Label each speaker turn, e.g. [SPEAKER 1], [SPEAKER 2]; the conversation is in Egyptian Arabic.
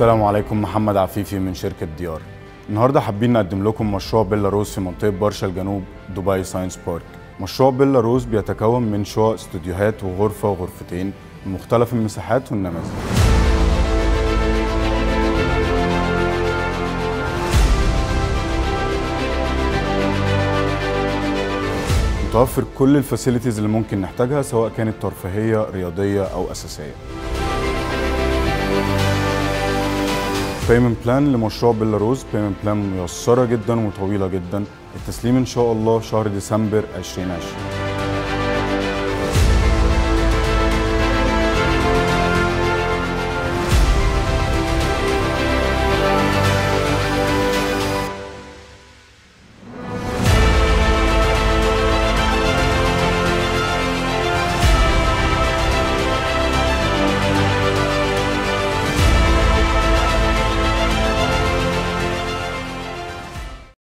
[SPEAKER 1] السلام عليكم محمد عفيفي من شركة ديار النهاردة حابين نقدم لكم مشروع بيلا روز في منطقة برشا الجنوب دبي ساينس بارك مشروع بيلا روز بيتكون من شقق استوديوهات وغرفة وغرفتين بمختلف المساحات والنماذج متوفر كل الفاسيلتيز اللي ممكن نحتاجها سواء كانت ترفيهية رياضية أو أساسية بيمنت بلان لمشروع بيلاروز بيمنت بلان ميسرة جدا وطويلة جدا التسليم إن شاء الله شهر ديسمبر 2020